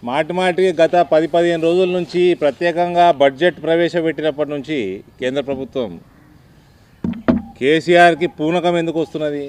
మాటి మాటికి గత పది పదిహేను రోజుల నుంచి ప్రత్యేకంగా బడ్జెట్ ప్రవేశపెట్టినప్పటి నుంచి కేంద్ర ప్రభుత్వం కేసీఆర్కి పూనకం ఎందుకు వస్తున్నది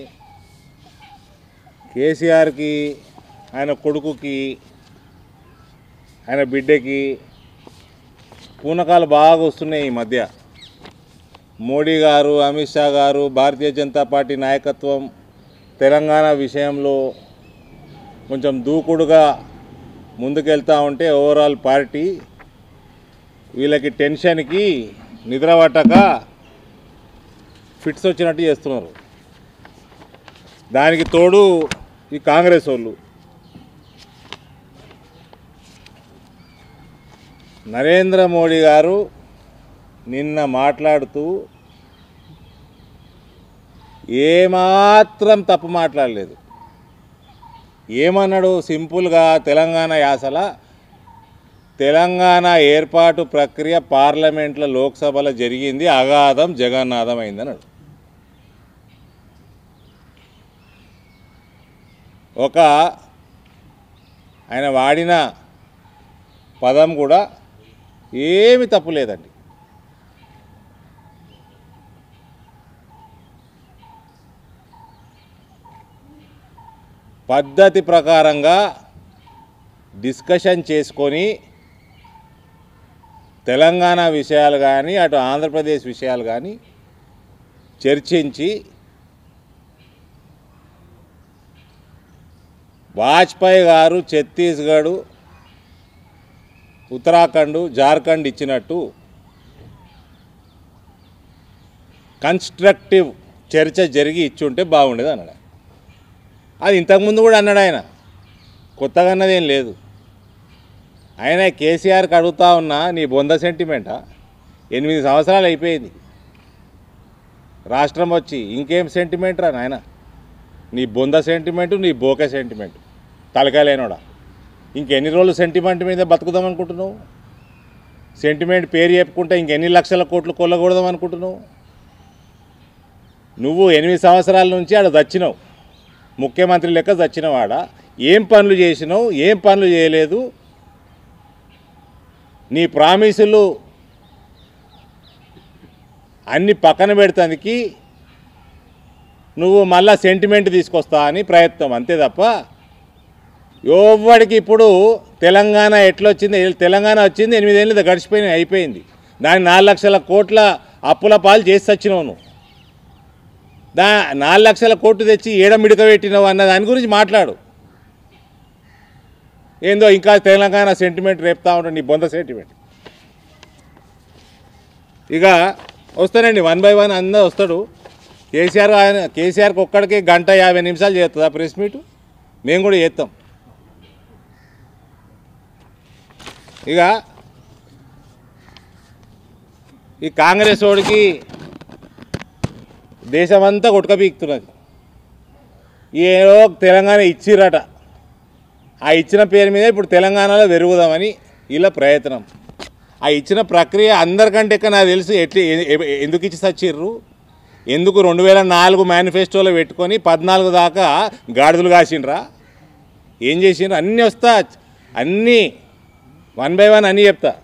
కేసీఆర్కి ఆయన కొడుకుకి ఆయన బిడ్డకి పూనకాలు బాగా వస్తున్నాయి ఈ మధ్య మోడీ గారు అమిత్ షా గారు భారతీయ జనతా పార్టీ నాయకత్వం తెలంగాణ విషయంలో కొంచెం దూకుడుగా ముందుకెళ్తా ఉంటే ఓవరాల్ పార్టీ వీళ్ళకి టెన్షన్కి నిద్ర పట్టక ఫిట్స్ వచ్చినట్టు చేస్తున్నారు దానికి తోడు ఈ కాంగ్రెస్ వాళ్ళు నరేంద్ర మోడీ గారు నిన్న మాట్లాడుతూ ఏమాత్రం తప్పు మాట్లాడలేదు ఏమన్నాడు సింపుల్గా తెలంగాణ యాసల తెలంగాణ ఏర్పాటు ప్రక్రియ పార్లమెంట్లో లోక్సభలో జరిగింది అగాధం జగన్నాథం అయిందన్నాడు ఒక ఆయన వాడిన పదం కూడా ఏమి తప్పు లేదండి పద్ధతి ప్రకారంగా డిస్కషన్ చేసుకొని తెలంగాణ విషయాలు కానీ అటు ఆంధ్రప్రదేశ్ విషయాలు కానీ చర్చించి వాజ్పేయి గారు ఛత్తీస్గఢ్ ఉత్తరాఖండ్ జార్ఖండ్ ఇచ్చినట్టు కన్స్ట్రక్టివ్ చర్చ జరిగి ఇచ్చుంటే బాగుండేది అన్నాడు అది ఇంతకుముందు కూడా అన్నాడు ఆయన కొత్తగా అన్నదేం లేదు ఆయన కేసీఆర్కి అడుగుతా ఉన్నా నీ బొంద సెంటిమెంటా ఎనిమిది సంవత్సరాలు అయిపోయింది రాష్ట్రం వచ్చి ఇంకేం సెంటిమెంట్ రా నాయన నీ బొంద సెంటిమెంటు నీ బోక సెంటిమెంట్ తలకాయలేనోడా ఇంకెన్ని రోజులు సెంటిమెంట్ మీద బతుకుదాం అనుకుంటున్నావు సెంటిమెంట్ పేరు చెప్పుకుంటే ఇంకెన్ని లక్షల కోట్లు కొల్లకూడదాం అనుకుంటున్నావు నువ్వు ఎనిమిది సంవత్సరాల నుంచి ఆడ దచ్చినావు ముఖ్యమంత్రి లెక్క దచ్చినవాడ ఏం పనులు చేసినావు ఏం పనులు చేయలేదు నీ ప్రామిసులు అన్ని పక్కన పెడతానికి నువ్వు మళ్ళా సెంటిమెంట్ తీసుకొస్తా అని ప్రయత్నం అంతే తప్ప ఎవ్వడికి ఇప్పుడు తెలంగాణ ఎట్లొచ్చింది తెలంగాణ వచ్చింది ఎనిమిదేళ్ళు గడిచిపోయిన అయిపోయింది దాని నాలుగు లక్షల కోట్ల అప్పుల పాలు చేసి వచ్చినావు నువ్వు దా నాలుగు లక్షల కోట్లు తెచ్చి ఏడ మిడక పెట్టినావు అన్న దాని గురించి మాట్లాడు ఏందో ఇంకా తెలంగాణ సెంటిమెంట్ రేపుతా ఉంటాడు నీ బొంద సెంటిమెంట్ ఇక వస్తానండి వన్ బై వన్ అందరూ వస్తాడు కేసీఆర్ ఆయన కేసీఆర్కి ఒక్కడికి గంట యాభై నిమిషాలు చేస్తుందా ప్రెస్ మీట్ మేము కూడా చేస్తాం ఇక ఈ కాంగ్రెస్ వాడికి దేశమంతా కొట్టుకపీకుతున్నది ఏదో తెలంగాణ ఇచ్చిరట ఆ ఇచ్చిన పేరు మీద ఇప్పుడు తెలంగాణలో పెరుగుదామని ఇలా ప్రయత్నం ఆ ఇచ్చిన ప్రక్రియ అందరికంటే ఎక్కువ నాకు తెలుసు ఎట్లా ఎ- ఎ- ఎందుకు ఇచ్చి సచ్చిర్రు ఎందుకు రెండు వేల నాలుగు మేనిఫెస్టోలో పెట్టుకొని పద్నాలుగు దాకా గాడిదలు కాసిండ్రా ఏం చేసిండ్రు అన్నీ వస్తా అన్నీ వన్ బై వన్ అన్నీ చెప్తా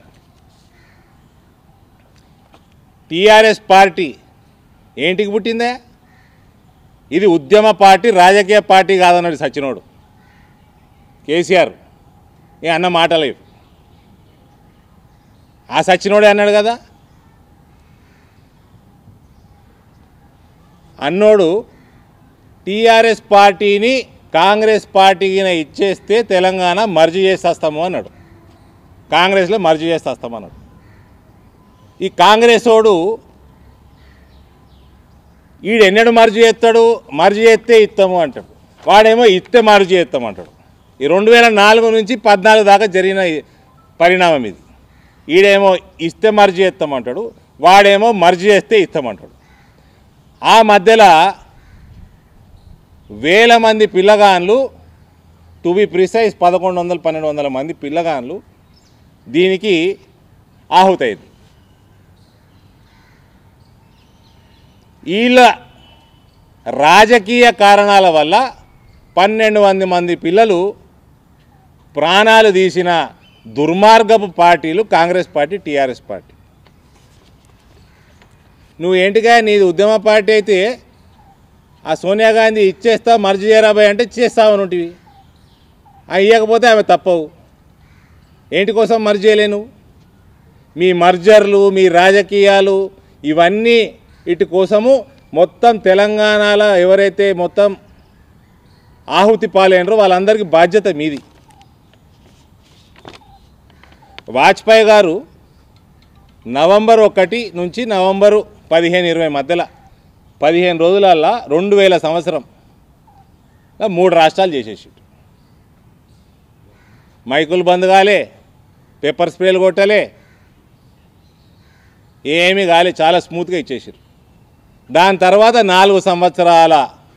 టీఆర్ఎస్ పార్టీ ఏంటికి పుట్టిందే ఇది ఉద్యమ పార్టీ రాజకీయ పార్టీ కాదన్నాడు సచినోడు కేసీఆర్ ఏ అన్న మాటలేవు ఆ సచినోడే అన్నాడు కదా అన్నోడు టీఆర్ఎస్ పార్టీని కాంగ్రెస్ పార్టీకి ఇచ్చేస్తే తెలంగాణ మర్జీ చేసేస్తాము అన్నాడు కాంగ్రెస్లో మర్జీ చేసేస్తాము అన్నాడు ఈ కాంగ్రెస్ వాడు ఈడెన్నడు మర్జీ చేస్తాడు మర్జీ చేస్తే ఇస్తాము అంటాడు వాడేమో ఇస్తే మర్జీ చేస్తాం అంటాడు ఈ రెండు వేల నాలుగు నుంచి పద్నాలుగు దాకా జరిగిన ఈ పరిణామం ఇది ఈడేమో ఇస్తే మర్జీ చేస్తామంటాడు వాడేమో మర్జీ చేస్తే ఇస్తామంటాడు ఆ మధ్యలో వేల మంది పిల్లగాన్లు టు బి ప్రిసైజ్ పదకొండు వందల పన్నెండు వందల మంది పిల్లగాన్లు దీనికి ఆహుతయింది వీళ్ళ రాజకీయ కారణాల వల్ల పన్నెండు మంది మంది పిల్లలు ప్రాణాలు తీసిన దుర్మార్గపు పార్టీలు కాంగ్రెస్ పార్టీ టీఆర్ఎస్ పార్టీ నువ్వు ఏంటిగా నీది ఉద్యమ పార్టీ అయితే ఆ సోనియా గాంధీ ఇచ్చేస్తా మర్జీ చేయరాబాయ్ అంటే చేస్తావు నుంటివి ఆ ఇవ్వకపోతే ఆమె తప్పవు ఏంటి కోసం మర్జీ చేయలేను మీ మర్జర్లు మీ రాజకీయాలు ఇవన్నీ ఇటు కోసము మొత్తం తెలంగాణలో ఎవరైతే మొత్తం ఆహుతి పాలైనరో వాళ్ళందరికీ బాధ్యత మీది వాజ్పేయి గారు నవంబర్ ఒకటి నుంచి నవంబరు పదిహేను ఇరవై మధ్యలో పదిహేను రోజులల్లా రెండు వేల సంవత్సరం మూడు రాష్ట్రాలు చేసేసాడు మైకులు బంద్ కాలే పేపర్ స్ప్రేలు కొట్టలే ఏమీ కాలే చాలా స్మూత్గా ఇచ్చేసారు దాని తర్వాత నాలుగు సంవత్సరాల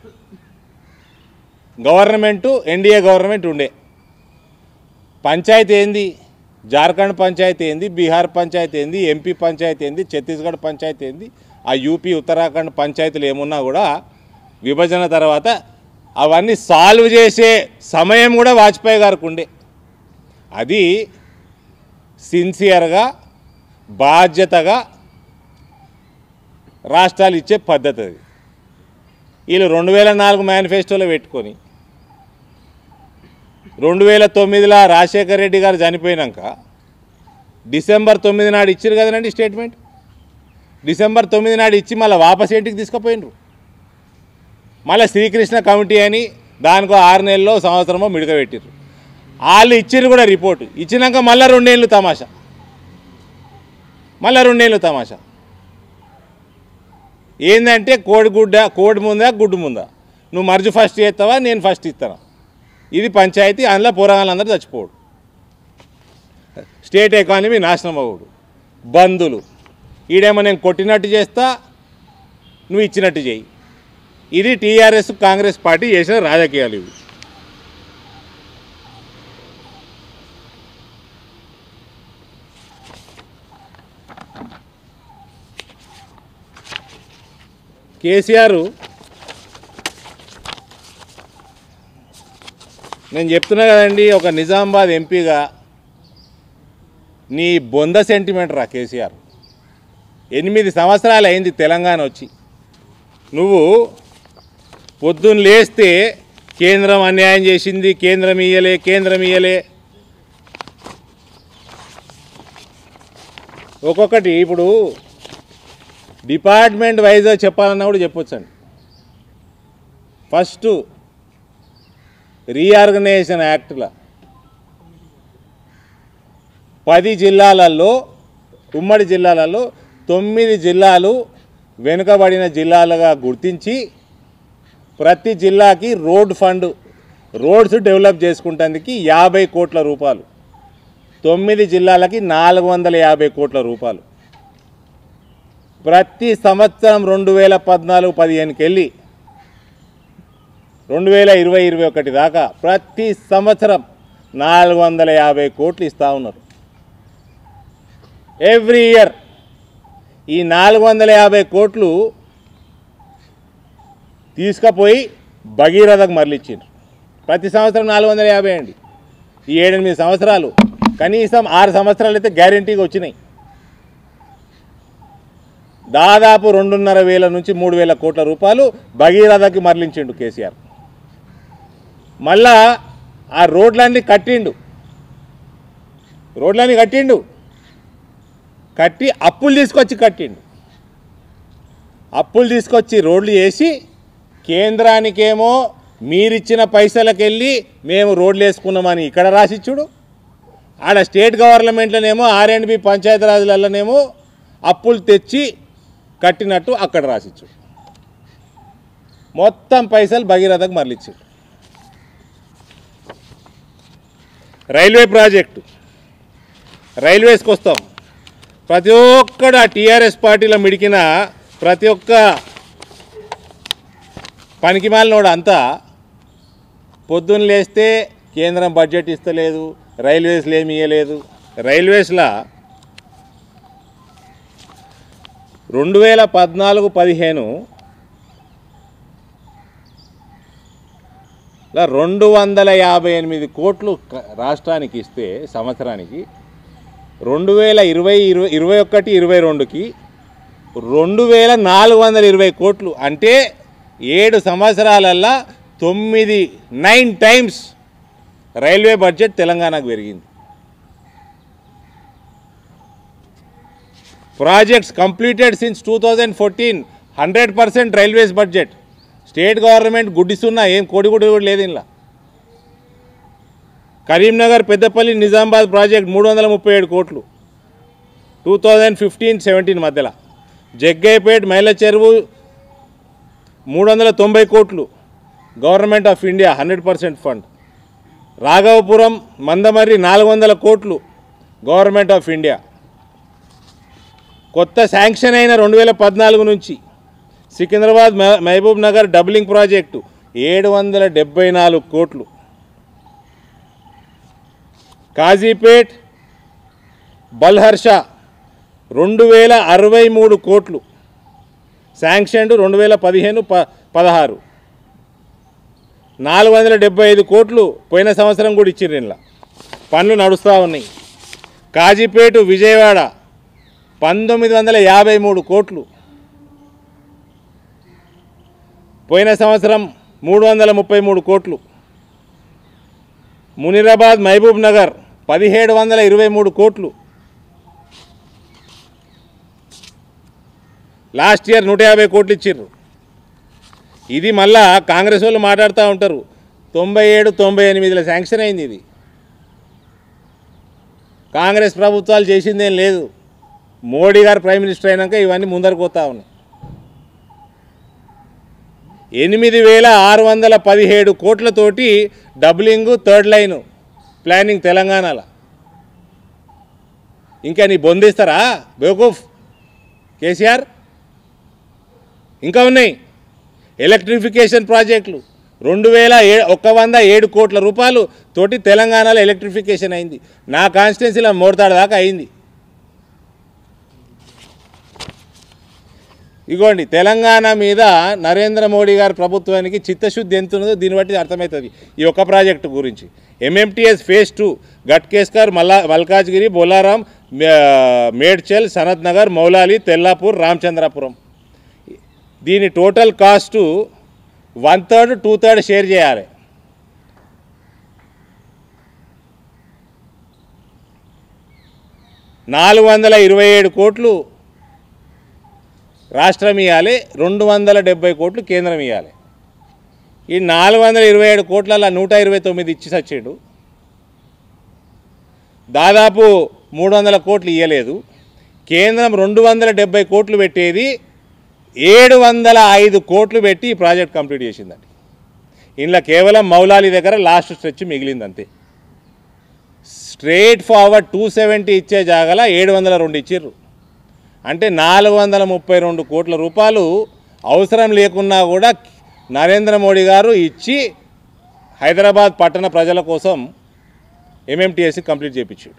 గవర్నమెంటు ఎన్డీఏ గవర్నమెంట్ ఉండే పంచాయతీ ఏంది జార్ఖండ్ పంచాయతీ ఏంది బీహార్ పంచాయతీ ఏంది ఎంపీ పంచాయతీ ఏంది ఛత్తీస్గఢ్ పంచాయతీ ఏంది ఆ యూపీ ఉత్తరాఖండ్ పంచాయతీలు ఏమున్నా కూడా విభజన తర్వాత అవన్నీ సాల్వ్ చేసే సమయం కూడా వాజ్పేయి గారికి ఉండే అది సిన్సియర్గా బాధ్యతగా రాష్ట్రాలు ఇచ్చే పద్ధతి అది వీళ్ళు రెండు వేల నాలుగు మేనిఫెస్టోలో పెట్టుకొని రెండు వేల తొమ్మిదిలో రాజశేఖర్ రెడ్డి గారు చనిపోయినాక డిసెంబర్ తొమ్మిది నాడు ఇచ్చారు కదనండి స్టేట్మెంట్ డిసెంబర్ తొమ్మిది నాడు ఇచ్చి మళ్ళీ వాపస్ ఇంటికి తీసుకుపోయినరు మళ్ళీ శ్రీకృష్ణ కమిటీ అని దానికో ఆరు నెలల్లో సంవత్సరమో మిడకబెట్టిర్రు వాళ్ళు ఇచ్చిర్రు కూడా రిపోర్టు ఇచ్చినాక మళ్ళీ రెండేళ్ళు తమాషా మళ్ళీ రెండేళ్ళు తమాషా ఏంటంటే కోడి గుడ్డ కోడి ముందా గుడ్డు ముందా నువ్వు మర్జు ఫస్ట్ చేస్తావా నేను ఫస్ట్ ఇస్తాను ఇది పంచాయతీ అందులో పోరాగాళ్ళందరూ చచ్చిపోడు స్టేట్ ఎకానమీ నాశనం అవ్వడు బంధులు ఈడేమో నేను కొట్టినట్టు చేస్తా నువ్వు ఇచ్చినట్టు చేయి ఇది టీఆర్ఎస్ కాంగ్రెస్ పార్టీ చేసిన రాజకీయాలు ఇవి కేసీఆర్ నేను చెప్తున్నా కదండి ఒక నిజామాబాద్ ఎంపీగా నీ బొంద సెంటిమెంట్ రా కేసీఆర్ ఎనిమిది సంవత్సరాలు అయింది తెలంగాణ వచ్చి నువ్వు పొద్దున్న లేస్తే కేంద్రం అన్యాయం చేసింది కేంద్రం ఇయ్యలే కేంద్రం ఇయ్యలే ఒక్కొక్కటి ఇప్పుడు డిపార్ట్మెంట్ వైజ్గా చెప్పాలన్నా కూడా చెప్పొచ్చండి ఫస్ట్ రీఆర్గనైజేషన్ యాక్ట్లో పది జిల్లాలలో ఉమ్మడి జిల్లాలలో తొమ్మిది జిల్లాలు వెనుకబడిన జిల్లాలుగా గుర్తించి ప్రతి జిల్లాకి రోడ్ ఫండ్ రోడ్స్ డెవలప్ చేసుకుంటానికి యాభై కోట్ల రూపాయలు తొమ్మిది జిల్లాలకి నాలుగు వందల యాభై కోట్ల రూపాయలు ప్రతి సంవత్సరం రెండు వేల పద్నాలుగు పదిహేనుకి వెళ్ళి రెండు వేల ఇరవై ఇరవై ఒకటి దాకా ప్రతి సంవత్సరం నాలుగు వందల యాభై కోట్లు ఇస్తూ ఉన్నారు ఎవ్రీ ఇయర్ ఈ నాలుగు వందల యాభై కోట్లు తీసుకుపోయి భగీరథకు మరలిచ్చిండ్రు ప్రతి సంవత్సరం నాలుగు వందల యాభై అండి ఈ ఏడెనిమిది సంవత్సరాలు కనీసం ఆరు సంవత్సరాలు అయితే గ్యారంటీగా వచ్చినాయి దాదాపు రెండున్నర వేల నుంచి మూడు వేల కోట్ల రూపాయలు భగీరథకి మరలించిండు కేసీఆర్ మళ్ళా ఆ రోడ్లన్నీ కట్టిండు రోడ్లన్నీ కట్టిండు కట్టి అప్పులు తీసుకొచ్చి కట్టిండు అప్పులు తీసుకొచ్చి రోడ్లు వేసి కేంద్రానికేమో మీరిచ్చిన పైసలకెళ్ళి మేము రోడ్లు వేసుకున్నామని ఇక్కడ రాసిచ్చుడు ఆడ స్టేట్ గవర్నమెంట్లనేమో ఆర్ అండ్ బి పంచాయతీరాజులలోనేమో అప్పులు తెచ్చి కట్టినట్టు అక్కడ రాసిచ్చు మొత్తం పైసలు భగీరథకు మరలిచ్చారు రైల్వే ప్రాజెక్టు రైల్వేస్కి వస్తాం ప్రతి ఒక్కడు ఆ టీఆర్ఎస్ పార్టీలో మిడికిన ప్రతి ఒక్క పనికి మాలినోడు అంతా పొద్దున్న లేస్తే కేంద్రం బడ్జెట్ ఇస్తలేదు రైల్వేస్లో ఏమి ఇవ్వలేదు రైల్వేస్లో రెండు వేల పద్నాలుగు పదిహేను ఇలా రెండు వందల యాభై ఎనిమిది కోట్లు క- రాష్ట్రానికి ఇస్తే సంవత్సరానికి రెండు వేల ఇరవై ఇరవై ఇరవై ఒకటి ఇరవై రెండుకి రెండు వేల నాలుగు వందల ఇరవై కోట్లు అంటే ఏడు సంవత్సరాలల్లా తొమ్మిది నైన్ టైమ్స్ రైల్వే బడ్జెట్ తెలంగాణకు పెరిగింది projects completed since two thousand fourteen hundred percent railways budget state government గుడ్డిస్తున్నా ఏం కోడిగుడ్డు కూడా లేదు ఇలా కరీంనగర్ పెద్దపల్లి నిజామాబాద్ ప్రాజెక్ట్ మూడు వందల ముప్పై ఏడు కోట్లు టూ థౌజండ్ ఫిఫ్టీన్ సెవెంటీన్ మధ్యలో జగ్గైపేట్ మైల చెరువు మూడు వందల తొంభై కోట్లు government of India hundred percent fund Raghavapuram Mandamarri నాలుగు వందల కోట్లు గవర్నమెంట్ ఆఫ్ ఇండియా కొత్త శాంక్షన్ అయిన రెండు వేల పద్నాలుగు నుంచి సికింద్రాబాద్ మహ- మహబూబ్ నగర్ డబ్లింగ్ ప్రాజెక్టు ఏడు వందల డెబ్బై నాలుగు కోట్లు కాజీపేట్ బల్హర్ష రెండు వేల అరవై మూడు కోట్లు శాంక్షన్డ్ రెండు వేల పదిహేను ప పదహారు నాలుగు వందల డెబ్బై ఐదు కోట్లు పోయిన సంవత్సరం కూడా ఇచ్చిర్రు ఇంట్లో పనులు నడుస్తూ ఉన్నాయి కాజీపేటు విజయవాడ పంతొమ్మిది వందల యాభై మూడు కోట్లు పోయిన సంవత్సరం మూడు వందల ముప్పై మూడు కోట్లు మునిరాబాద్ మహబూబ్ నగర్ పదిహేడు వందల ఇరవై మూడు కోట్లు లాస్ట్ ఇయర్ నూట యాభై కోట్లు ఇచ్చిర్రు ఇది మళ్ళా కాంగ్రెస్ వాళ్ళు మాట్లాడుతూ ఉంటారు తొంభై ఏడు తొంభై ఎనిమిదిలో శాంక్షన్ అయింది ఇది కాంగ్రెస్ ప్రభుత్వాలు చేసిందేం లేదు మోడీ గారు ప్రైమ్ మినిస్టర్ అయినాక ఇవన్నీ ముందరకు పోతా ఉన్నాయి ఎనిమిది వేల ఆరు వందల పదిహేడు కోట్లతోటి డబ్లింగ్ థర్డ్ లైన్ ప్లానింగ్ తెలంగాణలో ఇంకా నీ బొందిస్తారా బేవకూఫ్ కేసీఆర్ ఇంకా ఉన్నాయి ఎలక్ట్రిఫికేషన్ ప్రాజెక్టులు రెండు వేల ఏ ఒక వంద ఏడు కోట్ల రూపాయలు తోటి తెలంగాణలో ఎలక్ట్రిఫికేషన్ అయింది నా కాన్స్టిట్యున్సీలో మోడతాడు దాకా అయింది ఇగోండి తెలంగాణ మీద నరేంద్ర మోడీ గారి ప్రభుత్వానికి చిత్తశుద్ధి ఎంత ఉన్నదో దీన్ని బట్టి అర్థమవుతుంది ఈ ఒక్క ప్రాజెక్టు గురించి ఎంఎంటీఎస్ ఫేజ్ టూ గట్కేస్కర్ మల్లా మల్కాజ్గిరి బొల్లారాం మే- మేడ్చల్ సనత్ నగర్ మౌలాలి తెల్లాపూర్ రామచంద్రపురం దీని total cost one third two third share చేయాలి నాలుగు వందల ఇరవై ఏడు కోట్లు రాష్ట్రం ఇవ్వాలి రెండు వందల డెబ్బై కోట్లు కేంద్రం ఇవ్వాలి ఈ నాలుగు వందల ఇరవై ఏడు కోట్లలో నూట ఇరవై తొమ్మిది ఇచ్చి సచ్చిండు దాదాపు మూడు వందల కోట్లు ఇవ్వలేదు కేంద్రం రెండు వందల డెబ్బై కోట్లు పెట్టేది ఏడు వందల ఐదు కోట్లు పెట్టి ఈ ప్రాజెక్ట్ కంప్లీట్ చేసిందండి ఇందులో కేవలం మౌలాలి దగ్గర లాస్ట్ స్ట్రెచ్ మిగిలింది అంతే స్ట్రేట్ ఫార్వర్డ్ టూ సెవెంటీ ఇచ్చే జాగల ఏడు వందల రెండు ఇచ్చిర్రు అంటే నాలుగు వందల ముప్పై రెండు కోట్ల రూపాయలు అవసరం లేకున్నా కూడా నరేంద్ర మోడీ గారు ఇచ్చి హైదరాబాద్ పట్టణ ప్రజల కోసం ఎంఎంటీఎస్సి కంప్లీట్ చేయించాడు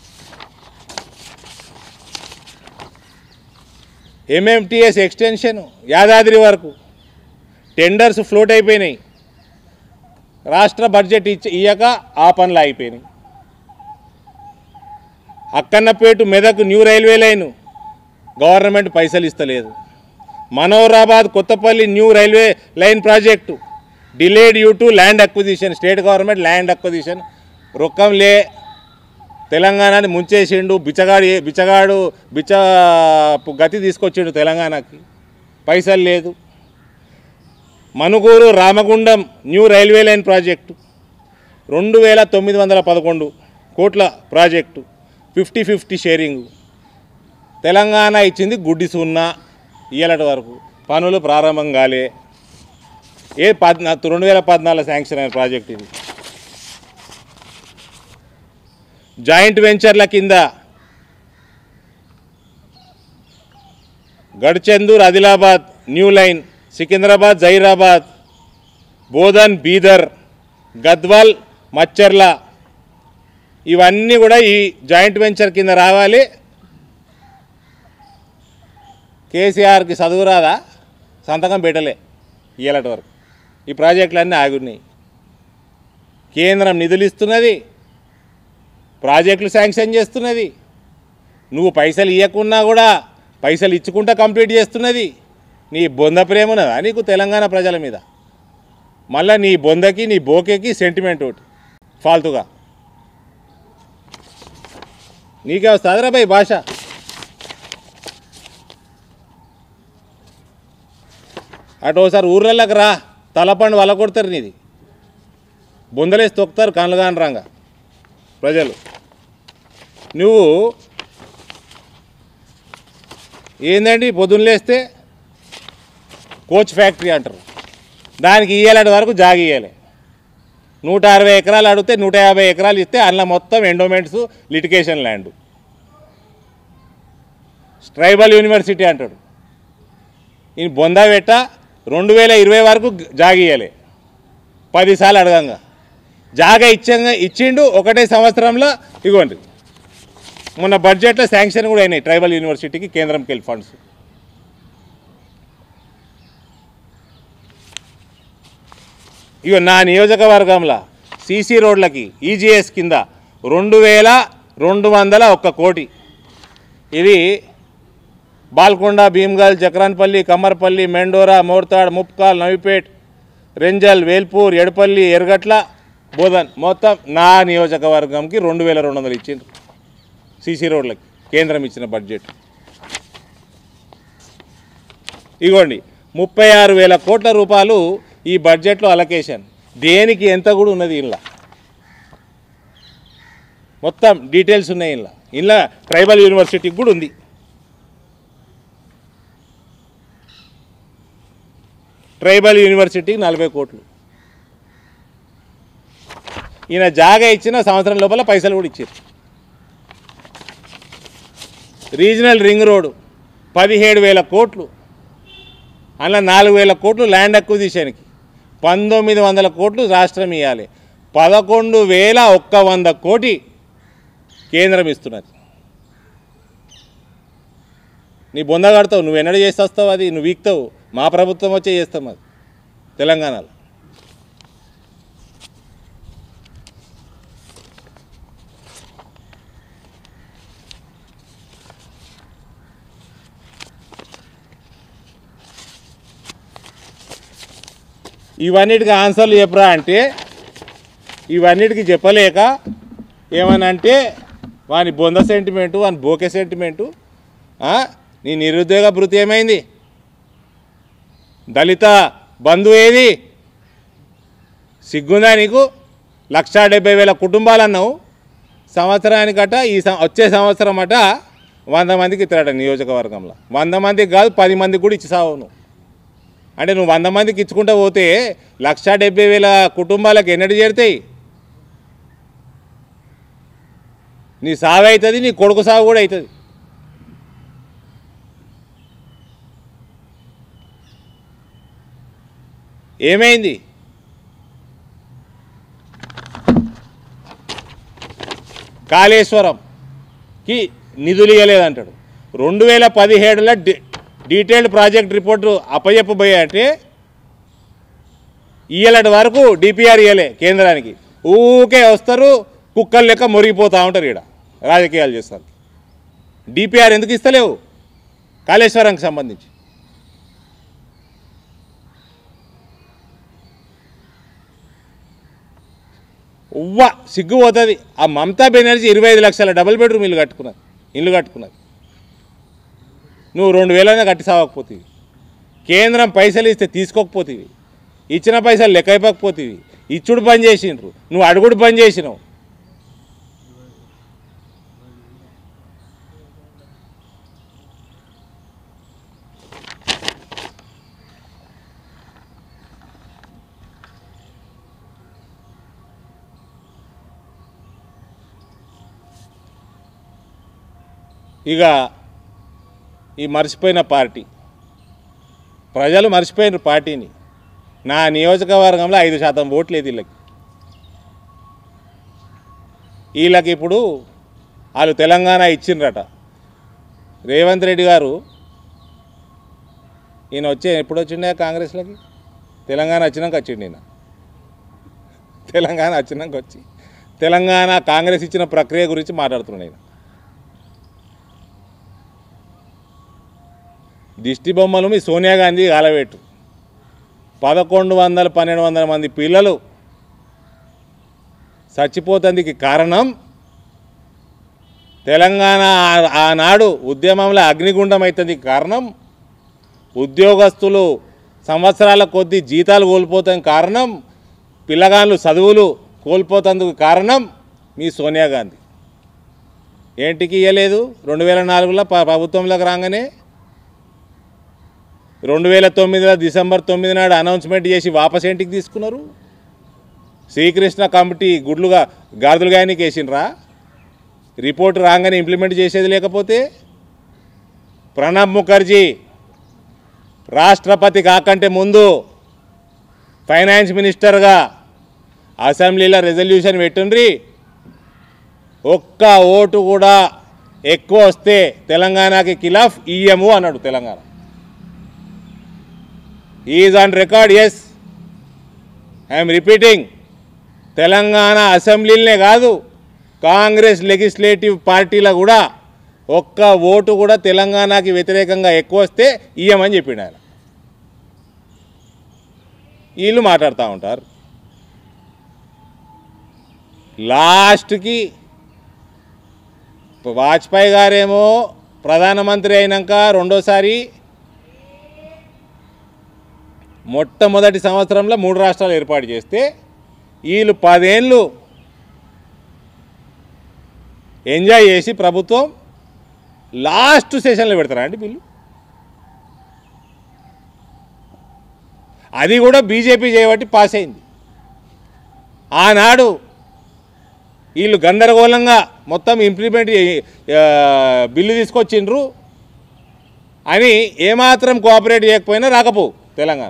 ఎంఎంటీఎస్ ఎక్స్టెన్షన్ యాదాద్రి వరకు టెండర్స్ ఫ్లోట్ అయిపోయినాయి రాష్ట్ర బడ్జెట్ ఇచ్చి ఇయ్యక ఆ పనులు అయిపోయినాయి Akkannapet Medak new railway line government పైసలు ఇస్తలేదు Manoharabad Kothapalli new railway line project delayed due to land acquisition state government land acquisition రొక్కం లే తెలంగాణని ముంచేసిండు బిచ్చగాడు బిచ్చగాడు బిచ్చ గతి తీసుకొచ్చిండు తెలంగాణకి పైసలు లేదు Manuguru Ramagundam new railway line project రెండు వేల తొమ్మిది వందల పదకొండు కోట్ల project fifty fifty sharing Telangana ఇచ్చింది గుడ్డి సున్నా ఇయ్యలటి వరకు పనులు ప్రారంభం కాలే ఏ పద్నా రెండు వేల పద్నాలుగు శాంక్షన్ అయిన ప్రాజెక్ట్ ఇది జాయింట్ వెంచర్ల కింద గడ్చందూర్ ఆదిలాబాద్ న్యూ లైన్ సికింద్రాబాద్ జైరాబాద్ బోధన్ బీదర్ గద్వాల్ మచ్చర్ల ఇవన్నీ కూడా ఈ జాయింట్ వెంచర్ కింద రావాలి కేసీఆర్కి చదువు రాదా సంతకం పెట్టలే ఇయ్యాలటి వరకు ఈ ప్రాజెక్టులన్నీ ఆగున్నాయి కేంద్రం నిధులు ఇస్తున్నది ప్రాజెక్టులు శాంక్షన్ చేస్తున్నది నువ్వు పైసలు ఇవ్వకున్నా కూడా పైసలు ఇచ్చుకుంటా కంప్లీట్ చేస్తున్నది నీ బొంద ప్రేమ ఉన్నదా నీకు తెలంగాణ ప్రజల మీద మళ్ళీ నీ బొందకి నీ బోకేకి సెంటిమెంట్ ఒకటి ఫాల్తుగా నీకే వస్తుందిరా భయ్ భాష అటు ఒకసారి ఊర్లలోకి రా తలపండు వల కొడతారు నీది బొందలేసి తొక్కుతారు కళ్ళు కాని రంగా ప్రజలు నువ్వు ఏందండి పొద్దున్న లేస్తే కోచ్ ఫ్యాక్టరీ అంటారు దానికి ఇయ్యాలంటి వరకు జాగి ఇయ్యాలి నూట అరవై ఎకరాలు అడిగితే నూట యాభై ఎకరాలు ఇస్తే అందులో మొత్తం endowments litigation land tribal university అంటాడు ఈయన బొందా పెట్ట రెండు వేల ఇరవై వరకు జాగి ఇయ్యాలి పదిసార్లు అడగంగా జాగా ఇచ్చంగా ఇచ్చిండు ఒకటే సంవత్సరంలో ఇగోండి మొన్న బడ్జెట్లో శాంక్షన్ కూడా అయినాయి ట్రైబల్ యూనివర్సిటీకి కేంద్రంకి వెళ్ళి ఫండ్స్ ఇగో నా నియోజకవర్గంలో సీసీ రోడ్లకి ఈజీఎస్ కింద రెండు వేల రెండు వందల ఒక్క కోటి ఇది బాల్కొండ భీమ్గల్ జక్రాన్పల్లి కమ్మర్పల్లి మెండోరా మోర్తాడ్ ముప్కాల్ నవిపేట్ రెంజల్ వేల్పూర్ ఎడపల్లి ఎర్గట్ల బోధన్ మొత్తం నా నియోజకవర్గంకి రెండు వేల రెండు వందలు ఇచ్చిండ్రు సీసీ రోడ్లకి కేంద్రం ఇచ్చిన బడ్జెట్ ఇగోండి ముప్పై ఆరు వేల కోట్ల రూపాయలు ఈ బడ్జెట్లో అలొకేషన్ దేనికి ఎంత కూడా ఉన్నది ఇలా మొత్తం డీటెయిల్స్ ఉన్నాయి ఇలా ఇలా ట్రైబల్ యూనివర్సిటీకి కూడా ఉంది ట్రైబల్ యూనివర్సిటీకి నలభై కోట్లు ఈయన జాగా ఇచ్చిన సంవత్సరం లోపల పైసలు కూడా ఇచ్చారు రీజనల్ రింగ్ రోడ్ పదిహేడు వేల కోట్లు అలా నాలుగు వేల కోట్లు ల్యాండ్ అక్విజిషన్కి పంతొమ్మిది వందల కోట్లు రాష్ట్రం ఇవ్వాలి పదకొండు వేల ఒక్క వంద కోటి కేంద్రం ఇస్తున్నది నీ బొంద కడతావు నువ్వు ఎన్నడూ చేసి వస్తావు అది నువ్వు వీక్తావు మా ప్రభుత్వం వచ్చే చేస్తాం అది తెలంగాణలో ఇవన్నిటికి ఆన్సర్లు చెప్పరా అంటే ఇవన్నిటికి చెప్పలేక ఏమనంటే వాని బొంద సెంటిమెంటు వాని బోకే సెంటిమెంటు ఆ? నీ నిరుద్యోగ భృతి ఏమైంది దళిత బంధు ఏది సిగ్గుందా నీకు లక్షా డెబ్బై వేల కుటుంబాలు అన్నావు సంవత్సరానికట ఈ సం- వచ్చే సంవత్సరం అట వంద మందికి ఇస్తాడట నియోజకవర్గంలో వంద మందికి కాదు పది మందికి కూడా ఇచ్చి సావు నువ్వు అంటే నువ్వు వంద మందికి ఇచ్చుకుంటూ పోతే లక్షా డెబ్బై వేల కుటుంబాలకు ఎన్నటి చేరుతాయి నీ సాగు అవుతుంది నీ కొడుకు సాగు కూడా అవుతుంది ఏమైంది కాళేశ్వరంకి నిధులు ఇవ్వలేదంటాడు రెండు వేల పదిహేడులో డి డీటెయిల్డ్ ప్రాజెక్ట్ రిపోర్టు అప్పచెప్పబోయాయంటే ఇయ్యలటి వరకు డిపిఆర్ ఇవ్వలే కేంద్రానికి ఊకే వస్తారు కుక్కలు లెక్క మురిగిపోతూ ఉంటారు ఇక్కడ రాజకీయాలు చేస్తారు డిపిఆర్ ఎందుకు ఇస్తలేవు కాళేశ్వరంకి సంబంధించి ఉవ్వ సిగ్గుపోతుంది ఆ మమతా బెనర్జీ ఇరవై ఐదు లక్షల డబుల్ బెడ్రూమ్ ఇల్లు కట్టుకున్నది ఇల్లు కట్టుకున్నది నువ్వు రెండు వేలైనా కట్టి సావకపోతేవి కేంద్రం పైసలు ఇస్తే తీసుకోకపోతేవి ఇచ్చిన పైసలు లెక్క అయిపోకపోతేవి ఇచ్చుడు పని చేసిండ్రు నువ్వు అడుగుడు పని చేసినావు ఇక ఈ మర్చిపోయిన పార్టీ ప్రజలు మర్చిపోయిన పార్టీని నా నియోజకవర్గంలో ఐదు శాతం ఓట్లు లేదు వీళ్ళకి వీళ్ళకి ఇప్పుడు వాళ్ళు తెలంగాణ ఇచ్చిండ్రట రేవంత్ రెడ్డి గారు ఈయన వచ్చే ఎప్పుడు వచ్చిండే కాంగ్రెస్లోకి తెలంగాణ వచ్చినాక వచ్చిండు ఈయన తెలంగాణ వచ్చినాక వచ్చి తెలంగాణ కాంగ్రెస్ ఇచ్చిన ప్రక్రియ గురించి మాట్లాడుతున్నాను నేను దిష్టి బొమ్మలు మీ సోనియా గాంధీ కాలబెట్టు పదకొండు వందల పన్నెండు వందల మంది పిల్లలు చచ్చిపోతందుకు కారణం తెలంగాణ ఆ- ఆనాడు ఉద్యమంలో అగ్నిగుండం అవుతుంది కారణం ఉద్యోగస్తులు సంవత్సరాల కొద్దీ జీతాలు కోల్పోతాం కారణం పిల్లగాళ్ళు చదువులు కోల్పోతందుకు కారణం మీ సోనియా గాంధీ ఏంటికి ఇవ్వలేదు రెండు వేల నాలుగులో ప- ప్రభుత్వంలోకి రాగానే రెండు వేల తొమ్మిదిలో డిసెంబర్ తొమ్మిది నాడు అనౌన్స్మెంట్ చేసి వాపస్ ఏంటికి తీసుకున్నారు శ్రీకృష్ణ కమిటీ గుడ్లుగా గాజులు గాయనికి వేసిండ్రా రిపోర్ట్ రాగానే ఇంప్లిమెంట్ చేసేది లేకపోతే ప్రణబ్ ముఖర్జీ రాష్ట్రపతి కాకంటే ముందు ఫైనాన్స్ మినిస్టర్గా అసెంబ్లీలో రెజల్యూషన్ పెట్టుండ్రి ఒక్క ఓటు కూడా ఎక్కువ వస్తే తెలంగాణకి ఖిలాఫ్ ఇయ్యము అన్నాడు Telangana is on record yes I'm repeating Telangana అసెంబ్లీలనే కాదు కాంగ్రెస్ లెగిస్లేటివ్ పార్టీలో కూడా ఒక్క ఓటు కూడా తెలంగాణకి వ్యతిరేకంగా ఎక్కువ వస్తే ఇయ్యమని చెప్పిండు ఆయన వీళ్ళు మాట్లాడుతూ ఉంటారు లాస్ట్కి వాజ్పేయి గారేమో ప్రధానమంత్రి అయినాక రెండోసారి మొట్టమొదటి సంవత్సరంలో మూడు రాష్ట్రాలు ఏర్పాటు చేస్తే వీళ్ళు పదేళ్ళు ఎంజాయ్ చేసి ప్రభుత్వం లాస్ట్ సెషన్లో పెడతారా అండి బిల్లు అది కూడా బీజేపీ చేయబట్టి పాస్ అయింది ఆనాడు వీళ్ళు గందరగోళంగా మొత్తం ఇంప్లిమెంట్ చే- ఆ, బిల్లు తీసుకొచ్చిండ్రు అని ఏమాత్రం కోఆపరేట్ చేయకపోయినా రాకపో తెలంగాణ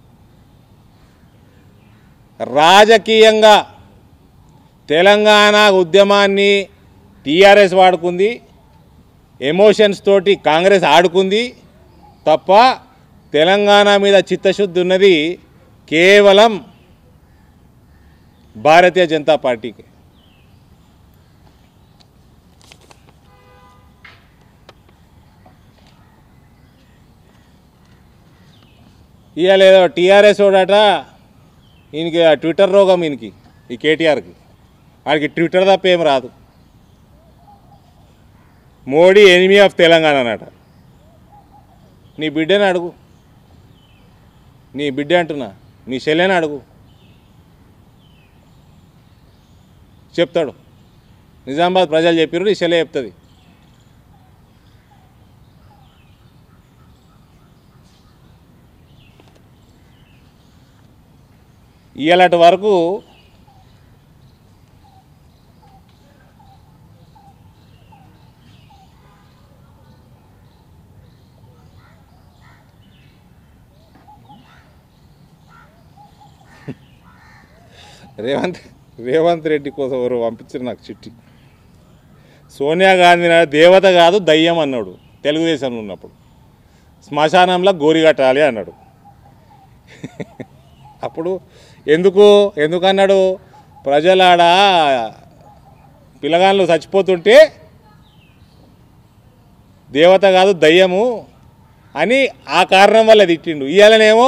రాజకీయంగా తెలంగాణ ఉద్యమాన్ని టీఆర్ఎస్ వాడుకుంది ఎమోషన్స్ తోటి కాంగ్రెస్ ఆడుకుంది తప్ప తెలంగాణ మీద చిత్తశుద్ధి ఉన్నది కేవలం భారతీయ జనతా పార్టీకి ఇవాళ ఏదో టీఆర్ఎస్ వాడట ఈయనకి ఆ ట్విట్టర్ రోగం ఈయనకి ఈ కేటీఆర్కి వాడికి ట్విట్టర్ తప్ప ఏం రాదు మోడీ ఎనిమీ ఆఫ్ తెలంగాణ అన్నట నీ బిడ్డని అడుగు నీ బిడ్డ అంటున్నా నీ చెల్లెని అడుగు చెప్తాడు నిజామాబాద్ ప్రజలు చెప్పారు నీ చెల్లె చెప్తుంది ఇవాళటి వరకు రేవంత్ రేవంత్ రెడ్డి కోసం ఎవరు పంపించారు నాకు చిట్టి సోనియా గాంధీ నాడు దేవత కాదు దయ్యం అన్నాడు తెలుగుదేశంలో ఉన్నప్పుడు శ్మశానంలో గోరి కట్టాలి అన్నాడు అప్పుడు ఎందుకు ఎందుకు అన్నాడు ప్రజలాడ పిల్లగాళ్ళు చచ్చిపోతుంటే దేవత కాదు దయ్యము అని ఆ కారణం వల్ల తిట్టిండు ఇవాళనేమో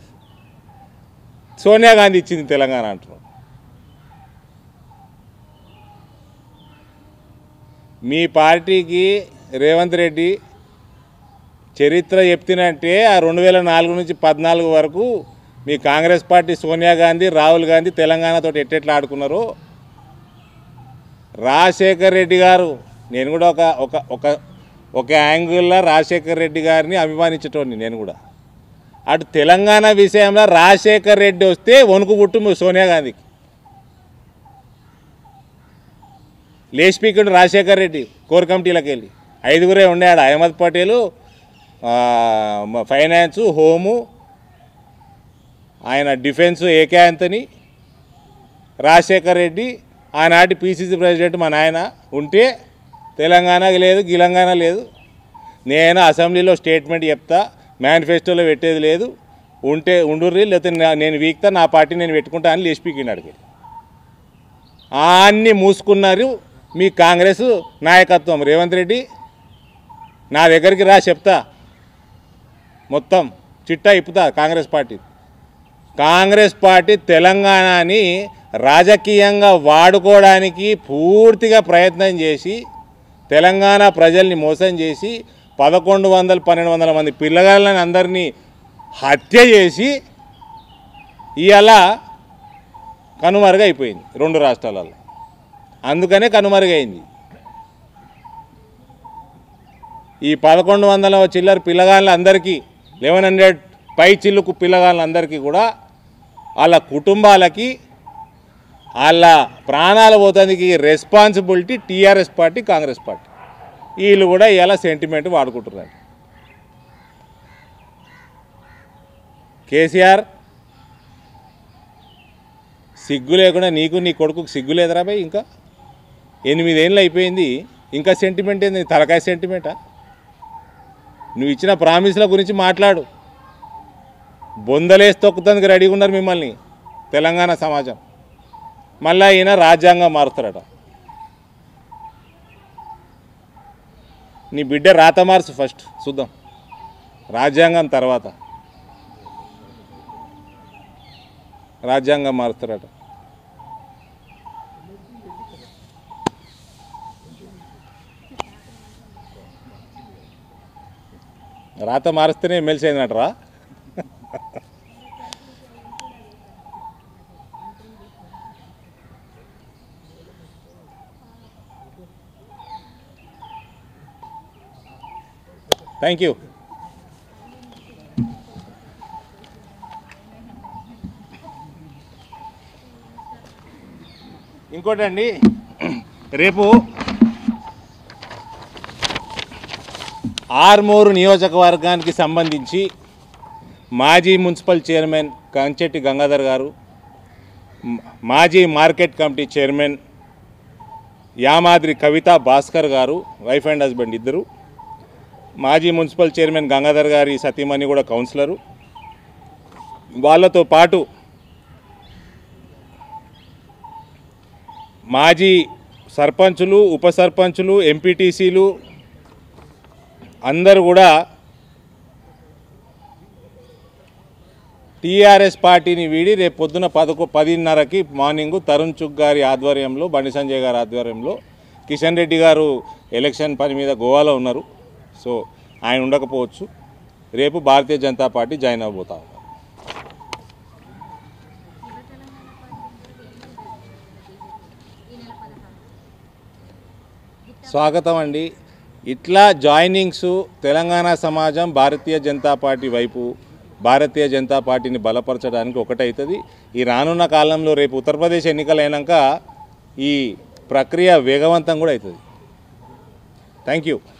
సోనియా గాంధీ ఇచ్చింది తెలంగాణ అంటున్నాడు మీ పార్టీకి రేవంత్ రెడ్డి చరిత్ర చెప్తినంటే ఆ రెండు వేల నాలుగు నుంచి పద్నాలుగు వరకు మీ కాంగ్రెస్ పార్టీ సోనియా గాంధీ రాహుల్ గాంధీ తెలంగాణతో ఎట్టెట్లా ఆడుకున్నారు రాజశేఖర్ రెడ్డి గారు నేను కూడా ఒక ఒక ఒక ఒక యాంగిల్లో రాజశేఖర్ రెడ్డి గారిని అభిమానించేటోడిని నేను కూడా అటు తెలంగాణ విషయంలో రాజశేఖర్ రెడ్డి వస్తే వణుకు పుట్టు సోనియా గాంధీకి లేచిపీకుడు రాజశేఖర్ రెడ్డి కోర్ కమిటీలకు వెళ్ళి ఐదుగురే ఉండాడు అహ్మద్ పటేలు ఆ, మ- ఫైనాన్సు హోము ఆయన డిఫెన్స్ ఏకే యాంతని రాజశేఖర్ రెడ్డి ఆనాటి పీసీసీ ప్రెసిడెంట్ మా నాయన ఉంటే తెలంగాణకి లేదు గిలంగాణ లేదు నేను అసెంబ్లీలో స్టేట్మెంట్ చెప్తా మేనిఫెస్టోలో పెట్టేది లేదు ఉంటే ఉండుర్రి లేకపోతే నా- నేను వీక్తా నా పార్టీ నేను పెట్టుకుంటా అని లేచిపీకిండు అడిగి అన్నీ మూసుకున్నారు మీ కాంగ్రెస్ నాయకత్వం రేవంత్ రెడ్డి నా దగ్గరికి రా చెప్తా మొత్తం చిట్టా ఇప్పుతా కాంగ్రెస్ పార్టీ కాంగ్రెస్ పార్టీ తెలంగాణని రాజకీయంగా వాడుకోవడానికి పూర్తిగా ప్రయత్నం చేసి తెలంగాణ ప్రజల్ని మోసం చేసి పదకొండు వందల పన్నెండు వందల మంది పిల్లగాళ్ళని అందరినీ హత్య చేసి ఇవాళ కనుమరుగైపోయింది రెండు రాష్ట్రాలలో అందుకనే కనుమరుగైంది ఈ పదకొండు వందల చిల్లర పిల్లగాళ్ళందరికీ లెవెన్ హండ్రెడ్ పై చిల్లుకు పిల్లగాళ్ళందరికీ కూడా వాళ్ళ కుటుంబాలకి వాళ్ళ ప్రాణాలు పోతానికి responsibility TRS party Congress party వీళ్ళు కూడా ఇలా సెంటిమెంట్ వాడుకుంటున్నారు కేసీఆర్ సిగ్గు లేకుండా నీకు నీ కొడుకుకు సిగ్గు లేదురా భయ్ ఇంకా ఎనిమిదేళ్ళు అయిపోయింది ఇంకా సెంటిమెంట్ ఏంది తలకాయ సెంటిమెంటా నువ్వు ఇచ్చిన ప్రామిస్ల గురించి మాట్లాడు బొందలేసి తొక్కుతందుకు రెడీగా ఉన్నారు మిమ్మల్ని తెలంగాణ సమాజం మళ్ళా ఈయన రాజ్యాంగం మారుస్తారట నీ బిడ్డ రాత మార్చు ఫస్ట్ చూద్దాం రాజ్యాంగం తర్వాత రాజ్యాంగం మారుస్తారట రాత మారుస్తేనే ఎమ్మెల్సీ అయిందనటరా థ్యాంక్ యూ ఇంకోటండి రేపు ఆర్మూరు నియోజకవర్గానికి సంబంధించి మాజీ మున్సిపల్ చైర్మన్ కంచెట్టి గంగాధర్ గారు మ- మాజీ market committee chairman Yamadri Kavitha Bhaskar garu wife and husband ఇద్దరు మాజీ మున్సిపల్ చైర్మన్ గంగాధర్ గారి సతీమణి కూడా కౌన్సిలరు వాళ్ళతో పాటు మాజీ సర్పంచులు ఉప సర్పంచులు ఎంపీటీసీలు అందరూ కూడా టీఆర్ఎస్ పార్టీని వీడి రేపు పొద్దున పదకొ పదిన్నరకి మార్నింగ్ తరుణ్ చుగ్ గారి ఆధ్వర్యంలో బండి సంజయ్ గారి ఆధ్వర్యంలో కిషన్ రెడ్డి గారు ఎలక్షన్ పని మీద గోవాలో ఉన్నారు సో ఆయన ఉండకపోవచ్చు రేపు భారతీయ జనతా పార్టీ జాయిన్ అవ్వబోతా ఉన్నారు స్వాగతం అండి ఇట్లా జాయినింగ్స్ తెలంగాణ సమాజం భారతీయ జనతా పార్టీ వైపు భారతీయ జనతా పార్టీని బలపరచడానికి ఒకటవుతుంది ఈ రానున్న కాలంలో రేపు ఉత్తరప్రదేశ్ ఎన్నికలు అయినాక ఈ ప్రక్రియ వేగవంతం కూడా అవుతుంది థ్యాంక్ యూ